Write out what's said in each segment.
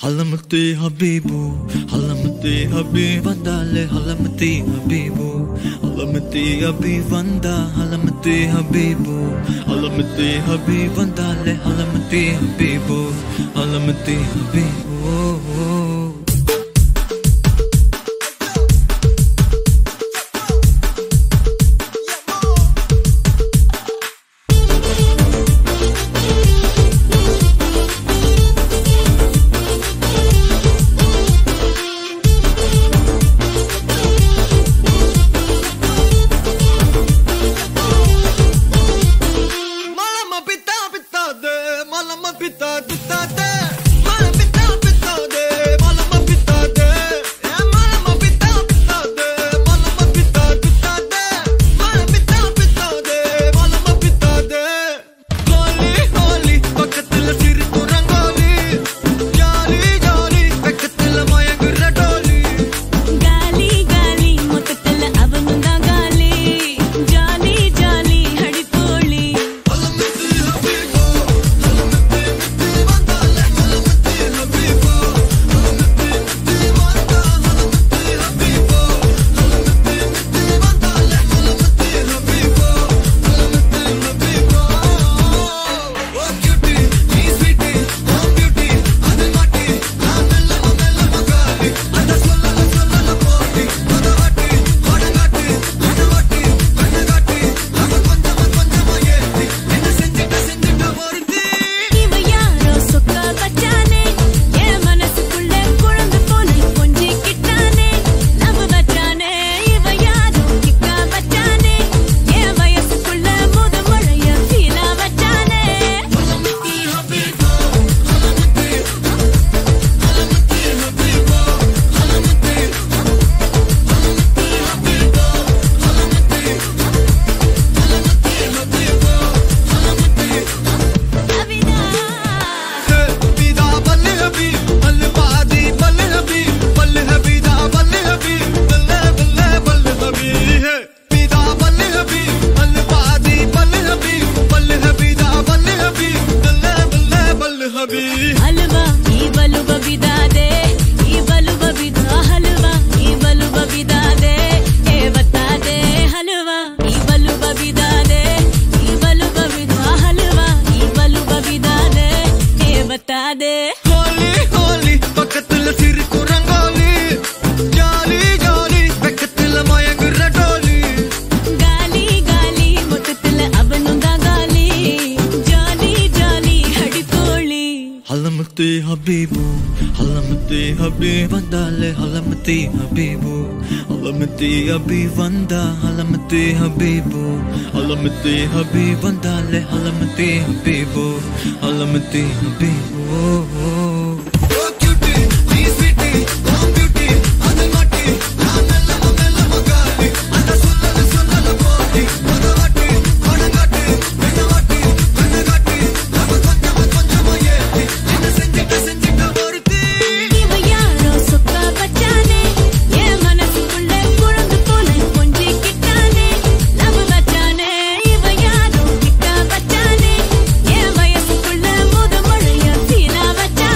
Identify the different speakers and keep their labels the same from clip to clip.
Speaker 1: ஹலமத்தி ஹபீபு ஹலமத்தி ஹபீப் வந்தாலே ஹலமத்தி ஹபீபு ஹலமத்தி ஹபீப் வந்தா ஹலமத்தி ஹபீபு ஹலமத்தி ஹபீப் வந்தாலே ஹலமத்தி ஹபீபு ஹலமத்தி ஹபீபு ஓ, ஓ.
Speaker 2: Malama pita pita de, malama pita pita de, malama pita pita de, malama pita de, eh, malama pita pita de, malama pita pita de, malama pita pita de, malama pita de. கோலி கோலி பக்கத்துல சிரிப்பு rangoli jolly jolly பக்கத்துல மயங்குற டோலி
Speaker 3: ಗಾಲಿ ಗಾಲಿ ಮೊತ್ತಲ್ಲ ಅವನು ಗಾಲಿ ಜಾಲಿ ಜಾಲಿ ಹಡಿಪೋಳಿ இவ யாரோ சொக்க வச்சானே என் மனசுக்குள்ள குழந்தை போல கொஞ்சிக்கிட்டானே லவ் வச்சானே இவ யாரோ கிக்கா வச்சானே என் வயசுக்குள்ள முத மழைய ஃபீலா வச்சானே அவிதா
Speaker 2: बिदा बल्ले हबी बल्ले बादी बल्ले हबी बल्ले हबीदा बल्ले हबी बल्ले बल्ले बल्ले हबी है बिदा बल्ले हबी बल्ले बादी बल्ले हबी बल्ले हबीदा बल्ले हबी बल्ले बल्ले बल्ले हबी
Speaker 3: ಹಲ್ವಾ ಈ ಬಲುಬ ಬಿದಾದೆ ಈ ಬಲುಬ ಬಿದ ಹಲ್ವಾ ಈ ಬಲುಬ ಬಿದಾದೆ ಏ ಬತ್ತಾದೆ ಹಲ್ವಾ ಈ ಬಲುಬ ಬಿದಾದೆ ಈ ಬಲುಬ ಬಿದ ಹಲ್ವಾ ಈ ಬಲುಬ ಬಿದಾದೆ ಏ ಬತ್ತಾದೆ
Speaker 2: होली होली பக்கத்துல சிரிப்பு ரங்கோலி ஜாலி ஜாலி பக்கத்துல மயங்குற டோலி
Speaker 3: ಗಾಲಿ ಗಾಲಿ ಮೊತ್ತಲ್ಲ ಅವನುಂದ ಗಾಲಿ ಜಾಲಿ ಜಾಲಿ ಹಡಿಪೋಳಿ
Speaker 1: ஹலமத்தி ஹபீபு ஹலமத்தி ஹபீப் வந்தாலே ஹலமத்தி ஹபீபு ஹலமத்தி ஹபீப் வந்தா ஹலமத்தி ஹபீபு ஹலமத்தி ஹபீப் வந்தாலே ஹலமத்தி ஹபீபு ஹலமத்தி ஹபீபு ஓ, ஓ.
Speaker 2: ஓ கியூட்டி நீ ஸ்வீட்டி ஓ பியூட்டி அது மாட்டி நான் மெல்ல மெல்ல மகாலி அந்த சொல்லல சொல்லல போட்டி முத வாட்டி பணங்காட்டி பெண்ண வாட்டி பெண்ண காட்டி நம்ம கொஞ்சம் கொஞ்சமா ஏத்தி என்ன செஞ்சிட்ட செஞ்சிட்ட ஒருத்தி
Speaker 3: இவ யாரோ சொக்க வச்சானே என் மனசுக்குள்ள குழந்தை போல கொஞ்சிக்கிட்டானே லவ் வச்சானே இவ யாரோ கிக்கா வச்சானே என் வயசுக்குள்ள முத மழைய ஃபீலா வச்சானே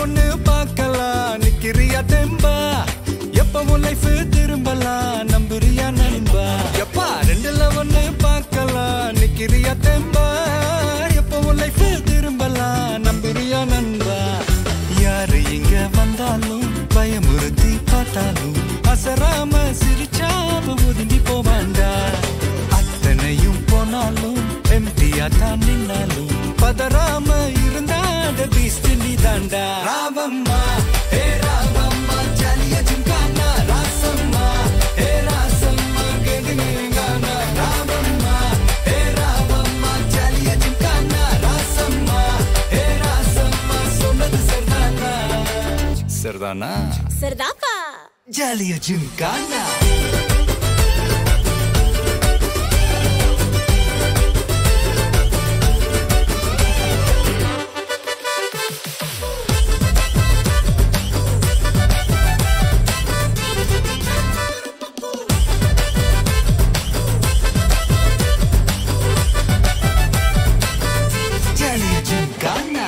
Speaker 4: ஒண்ணு பார்க்கலாம் நிக்கிறியா தெம்பா எப்பவும் லைஃப் திரும்பலாம் நம்புறியா நண்பா எப்பா ரெண்டுல ஒண்ணு பார்க்கலாம் நிக்கிறியா தெம்பா எப்பவும் லைஃப் திரும்பலாம் நம்புறியா நண்பா யாரு இங்க வந்தாலும் பயமுறுத்தி பார்த்தாலும் அசராம சிரிச்சாம ஒதுங்கி போவாண்டா அத்தனையும் போனாலும் எம்டியா தான் நின்னாலும் பதறாம இருந்தாட பீஸ்ட் நீ தாண்டா ராவம்மா ஏ ராவம்மா ஜலிய ஜிங்கானா ராசம்மா ஏ ராசம்மா கெடுங்கானா ராவம்மா ஏ ராவம்மா ஜலிய ஜிங்கானா ராசம்மா ஏ ராசம்மா சொன்னது சரிதானா சரிதானா
Speaker 3: சரிதாப்பா
Speaker 4: ஜலிய ஜிங்கானா ஜலிய ஜிங்கானா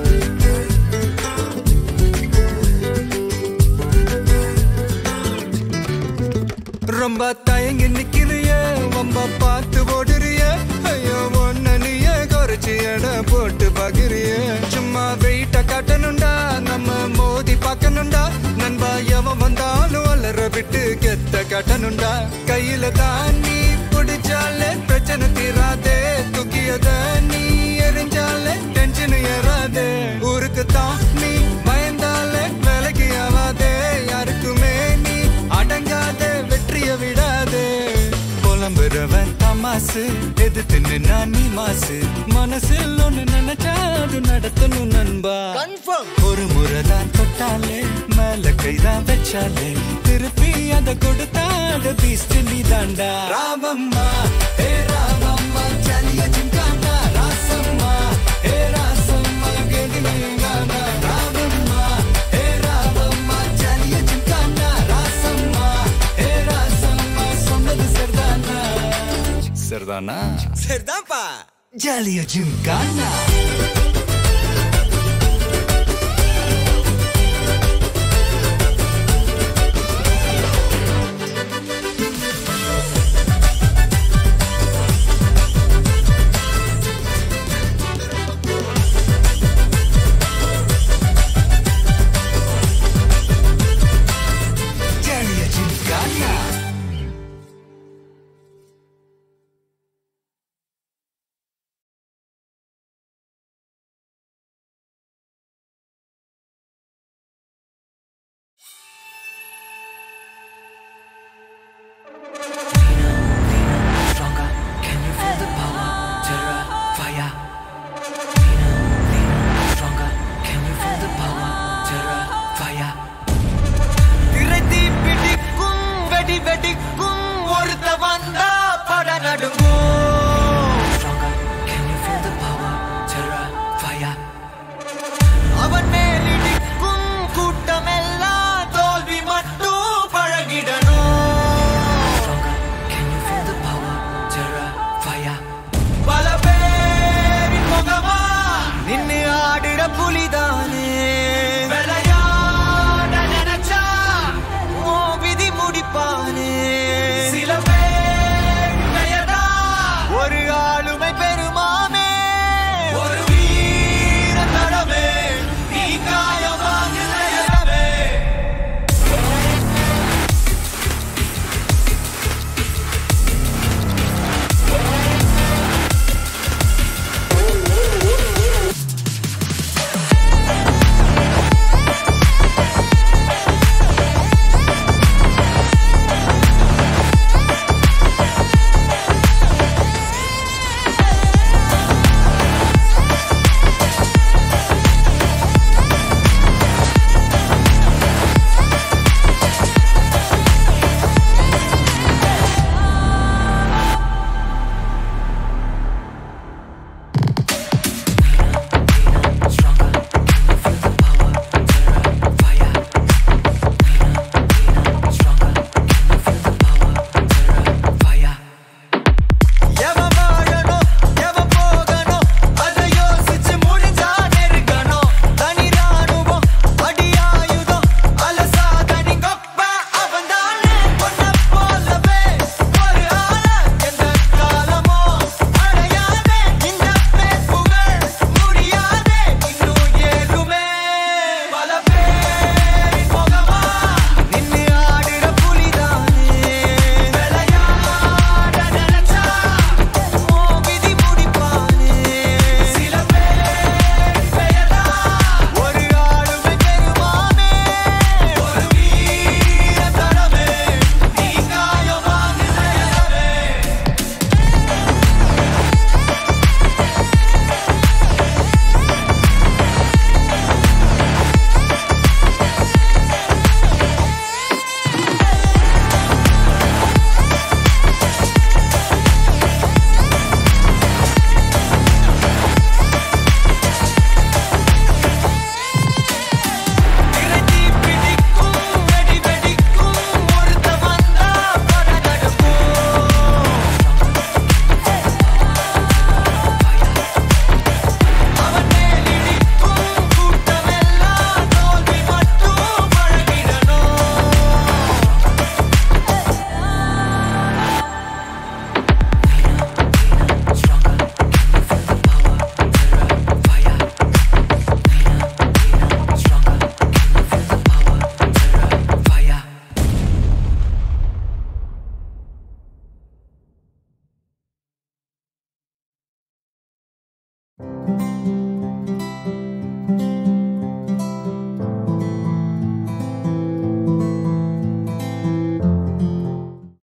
Speaker 4: ரொம்ப தயங்கி நிக்கிறிய ரொம்ப பார்த்து ஓடுறிய ஐயோ ஒன்ன நீய குறைச்சி எடை போட்டு பகிரிய சும்மா வெயிட்ட காட்டணும்டா நம்ம மோதி பார்க்கணும்டா நண்பா எவன் வந்தாலும் அலற விட்டு கெத்த காட்டணும்டா கையில தான் நீ பிடிச்சாலே பிரச்சனை தீராதே தூக்கியத நீ எரிஞ்சாலே டென்ஷன் ஏறாதே ஊருக்கு தான் நீ பயந்தாலே வேலைக்கு ஆவாதே யாருக்குமே நீ அடங்காத வெற்றிய விடாதே புலம்புறவன் தமாசு எதிர்த்து நின்னா நீ மாசு மனசில் ஒண்ணு நினைச்சா அது நடத்தணும் நண்பா
Speaker 2: கன்ஃபார்ம்
Speaker 4: ஒரு முறைதான் தொட்டாலே மேல கைதான் வச்சாலே திருப்பி அத கொடுத்தாட பீஸ்ட் நீ தாண்டா ராமம்மா ஏ ராமம்மா ஜலிய ஜிங்கானா ராசம்மா ஏ ராசம்மா கெடுங்கானா ராமம்மா ஏ ராமம்மா ஜலிய ஜிங்கானா ராசம்மா ஏ ராசம்மா சொன்னது சரிதானா சரிதானா
Speaker 2: சரிதான்ப்பா
Speaker 4: ஜலிய ஜிங்கானா